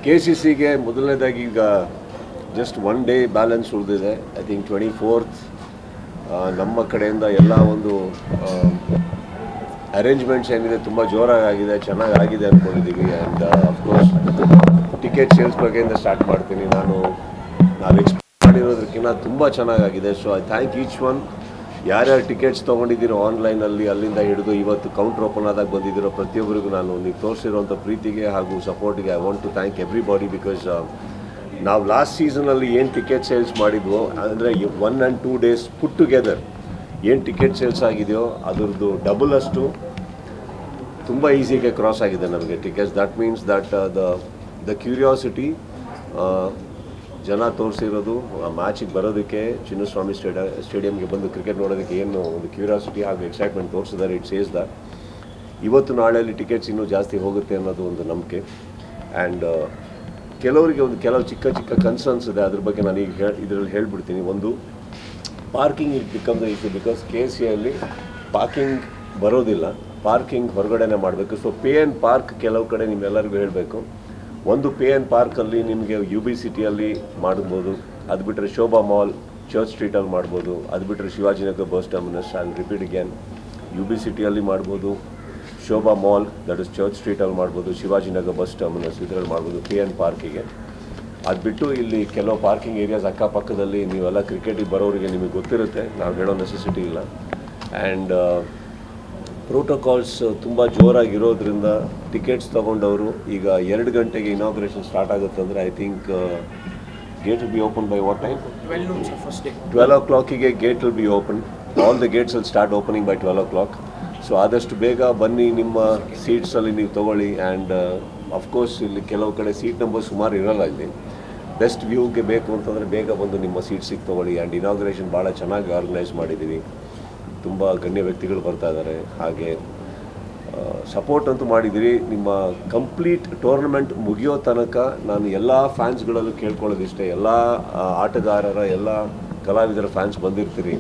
K C ಸಿಗೆ ಮೊದಲನೇದಾಗಿ ಈಗ ಜಸ್ಟ್ ಒನ್ ಡೇ ಬ್ಯಾಲೆನ್ಸ್ ಉಳಿದಿದೆ ಐ ಥಿಂಕ್ ಟ್ವೆಂಟಿ ಫೋರ್ತ್ ನಮ್ಮ ಕಡೆಯಿಂದ ಎಲ್ಲ ಒಂದು ಅರೇಂಜ್ಮೆಂಟ್ಸ್ ಏನಿದೆ ತುಂಬ ಜೋರಾಗಿದೆ ಚೆನ್ನಾಗಿ ಆಗಿದೆ ಅಂದ್ಕೊಂಡಿದ್ದೀವಿ ಆ್ಯಂಡ್ ಅಫ್ಕೋರ್ಸ್ ಟಿಕೆಟ್ ಸೇಲ್ಸ್ ಬಗ್ಗೆಯಿಂದ ಸ್ಟಾರ್ಟ್ ಮಾಡ್ತೀನಿ ನಾನು ನಾವು ಎಕ್ಸ್ಪೆಕ್ಟ್ ಮಾಡಿರೋದಕ್ಕಿಂತ ತುಂಬ ಚೆನ್ನಾಗಾಗಿದೆ so I thank each one ಯಾರ್ಯಾರು ಟಿಕೆಟ್ಸ್ ತೊಗೊಂಡಿದ್ದೀರೋ ಆನ್ಲೈನಲ್ಲಿ ಅಲ್ಲಿಂದ ಹಿಡಿದು ಇವತ್ತು ಕೌಂಟ್ರ್ ಓಪನ್ ಆದಾಗ ಬಂದಿದ್ದೀರೋ ಪ್ರತಿಯೊಬ್ಬರಿಗೂ ನಾನು ನೀವು ತೋರಿಸಿರೋಂಥ ಪ್ರೀತಿಗೆ ಹಾಗೂ ಸಪೋರ್ಟಿಗೆ I want to thank every body because ನಾವು ಲಾಸ್ಟ್ ಸೀಸನಲ್ಲಿ ಏನು ಟಿಕೆಟ್ ಸೇಲ್ಸ್ ಮಾಡಿದ್ವೋ ಅಂದರೆ one and two days put together ಏನು ಟಿಕೆಟ್ ಸೇಲ್ಸ್ ಆಗಿದೆಯೋ ಅದ್ರದ್ದು ಡಬಲ್ ಅಷ್ಟು ತುಂಬ ಈಸಿಗೆ ಕ್ರಾಸ್ ಆಗಿದೆ ನಮಗೆ tickets that means that the the curiosity ಜನ ತೋರಿಸಿರೋದು ಮ್ಯಾಚಿಗೆ ಬರೋದಕ್ಕೆ ಚಿನ್ನಸ್ವಾಮಿ ಸ್ಟೇಡ ಸ್ಟೇಡಿಯಂಗೆ ಬಂದು ಕ್ರಿಕೆಟ್ ನೋಡೋದಕ್ಕೆ ಏನು ಒಂದು ಕ್ಯೂರಿಯಾಸಿಟಿ ಹಾಗೂ ಎಕ್ಸೈಟ್ಮೆಂಟ್ ತೋರಿಸಿದ್ದಾರೆ ಇಟ್ ಸೇಸ್ ದ ಇವತ್ತು ನಾಳೆಯಲ್ಲಿ ಟಿಕೆಟ್ಸ್ ಇನ್ನೂ ಜಾಸ್ತಿ ಹೋಗುತ್ತೆ ಅನ್ನೋದು ಒಂದು ನಂಬಿಕೆ ಆ್ಯಂಡ್ ಕೆಲವರಿಗೆ ಒಂದು ಕೆಲವು ಚಿಕ್ಕ ಚಿಕ್ಕ ಕನ್ಸರ್ನ್ಸ್ ಇದೆ ಅದ್ರ ಬಗ್ಗೆ ನಾನು ಈಗ ಹೇಳಿ ಇದರಲ್ಲಿ ಹೇಳ್ಬಿಡ್ತೀನಿ ಒಂದು parking it become the issue because K C ಅಲ್ಲಿ ಪಾರ್ಕಿಂಗ್ ಬರೋದಿಲ್ಲ ಪಾರ್ಕಿಂಗ್ ಹೊರಗಡೆನೇ ಮಾಡಬೇಕು ಸೊ ಪೇ ಆ್ಯಂಡ್ ಪಾರ್ಕ್ ಕೆಲವು ಕಡೆ ನಿಮ್ಮೆಲ್ಲರಿಗೂ ಹೇಳಬೇಕು ಒಂದು ಪೇ ಆ್ಯಂಡ್ ಪಾರ್ಕಲ್ಲಿ ನಿಮಗೆ ಯು ಬಿ ಸಿಟಿಯಲ್ಲಿ ಮಾಡ್ಬೋದು ಅದು ಬಿಟ್ಟರೆ ಶೋಭಾ ಮಾಲ್ ಚರ್ಚ್ ಸ್ಟ್ರೀಟಲ್ಲಿ ಮಾಡ್ಬೋದು ಅದು ಬಿಟ್ಟರೆ ಶಿವಾಜಿನಗರ್ ಬಸ್ ಟರ್ಮಿನಸ್ ಅಲ್ಲಿ ರಿಪೀಟ್ ಅಗೇನ್ ಯು ಬಿ ಸಿಟಿಯಲ್ಲಿ ಮಾಡ್ಬೋದು Shobha mall that is church ಸ್ಟ್ರೀಟಲ್ಲಿ ಮಾಡ್ಬೋದು ಶಿವಾಜಿನಗರ್ ಬಸ್ ಟರ್ಮಿನಸ್ ಇದರಲ್ಲಿ ಮಾಡ್ಬೋದು ಪೇ ಆ್ಯಂಡ್ ಪಾರ್ಕಿಗೆ ಅದು ಬಿಟ್ಟು ಇಲ್ಲಿ ಕೆಲವು ಪಾರ್ಕಿಂಗ್ ಏರಿಯಾಸ್ ಅಕ್ಕಪಕ್ಕದಲ್ಲಿ ನೀವೆಲ್ಲ ಕ್ರಿಕೆಟಿಗೆ ಬರೋರಿಗೆ ನಿಮಗೆ ಗೊತ್ತಿರುತ್ತೆ ನಾವು ಹೇಳೋ ನೆಸೆಸಿಟಿ ಇಲ್ಲ ಆ್ಯಂಡ್ ಪ್ರೋಟೋಕಾಲ್ಸ್ ತುಂಬ ಜೋರಾಗಿರೋದ್ರಿಂದ ಟಿಕೆಟ್ಸ್ ತೊಗೊಂಡವರು ಈಗ ಎರಡು ಗಂಟೆಗೆ ಇನಾಗ್ರೇಷನ್ ಸ್ಟಾರ್ಟ್ ಆಗುತ್ತೆ ಅಂದರೆ I think gate will be open by what time twelve noon sir first day twelve ಓ ಕ್ಲಾಕಿಗೆ gate will be open all the gates will start opening by twelve o'clock so ಆದಷ್ಟು ಬೇಗ ಬನ್ನಿ ನಿಮ್ಮ ಸೀಟ್ಸಲ್ಲಿ ನೀವು ತೊಗೊಳ್ಳಿ ಆ್ಯಂಡ್ ಅಫ್ಕೋರ್ಸ್ ಇಲ್ಲಿ ಕೆಲವು ಕಡೆ ಸೀಟ್ ನಂಬರ್ ಸುಮಾರು ಇರಲ್ಲ ಇಲ್ಲಿ ಬೆಸ್ಟ್ ವ್ಯೂಗೆ ಬೇಕು ಅಂತಂದರೆ ಬೇಗ ಬಂದು ನಿಮ್ಮ ಸೀಟ್ಸಿಗೆ ತೊಗೊಳ್ಳಿ ಆ್ಯಂಡ್ ಇನಾಗ್ರೇಷನ್ ಭಾಳ ಚೆನ್ನಾಗಿ ಆರ್ಗನೈಸ್ ಮಾಡಿದ್ದೀವಿ ತುಂಬ ಗಣ್ಯ ವ್ಯಕ್ತಿಗಳು ಬರ್ತಾ ಇದ್ದಾರೆ ಹಾಗೆ ಸಪೋರ್ಟ್ ಅಂತೂ ಮಾಡಿದಿರಿ ನಿಮ್ಮ ಕಂಪ್ಲೀಟ್ ಟೂರ್ನಮೆಂಟ್ ಮುಗಿಯೋ ತನಕ ನಾನು ಎಲ್ಲ ಫ್ಯಾನ್ಸ್ಗಳಲ್ಲೂ ಕೇಳ್ಕೊಳ್ಳೋದಿಷ್ಟೇ ಎಲ್ಲ ಆ, ಆಟಗಾರರ ಎಲ್ಲ ಕಲಾವಿದರ ಫ್ಯಾನ್ಸ್ ಬಂದಿರ್ತೀರಿ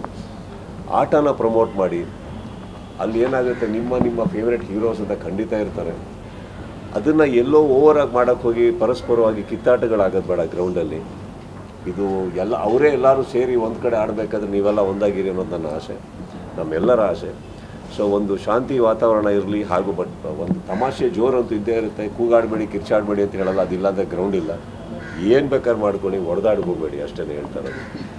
ಆಟನ ಪ್ರಮೋಟ್ ಮಾಡಿ ಅಲ್ಲಿ ಏನಾಗುತ್ತೆ ನಿಮ್ಮ ನಿಮ್ಮ ಫೇವ್ರೆಟ್ ಹೀರೋಸ್ ಅಂತ ಖಂಡಿತ ಇರ್ತಾರೆ ಅದನ್ನು ಎಲ್ಲೋ ಓವರಾಗಿ ಮಾಡೋಕ್ಕೆ ಹೋಗಿ ಪರಸ್ಪರವಾಗಿ ಕಿತ್ತಾಟಗಳಾಗೋದು ಬೇಡ ಗ್ರೌಂಡಲ್ಲಿ ಇದು ಎಲ್ಲ ಅವರೇ ಎಲ್ಲರೂ ಸೇರಿ ಒಂದು ಕಡೆ ಆಡಬೇಕಾದ್ರೆ ನೀವೆಲ್ಲ ಒಂದಾಗಿರಿ ಅನ್ನೋದು ನನ್ನ ಆಸೆ ನಮ್ಮೆಲ್ಲರ ಆಸೆ ಸೊ ಒಂದು ಶಾಂತಿ ವಾತಾವರಣ ಇರಲಿ ಹಾಗೂ ಬಟ್ ಒಂದು ತಮಾಷೆ ಜೋರಂತೂ ಇದ್ದೇ ಇರುತ್ತೆ ಕೂಗಾಡಬೇಡಿ ಕಿರ್ಚಾಡಬೇಡಿ ಅಂತ ಹೇಳಲ್ಲ ಅದಿಲ್ಲ ಅಂದರೆ ಗ್ರೌಂಡ್ ಇಲ್ಲ ಏನು ಬೇಕಾದ್ರೆ ಮಾಡ್ಕೊಳ್ಳಿ ಹೊಡೆದಾಡ್ಕೋಬೇಡಿ ಅಷ್ಟೇ ಹೇಳ್ತಾರೆ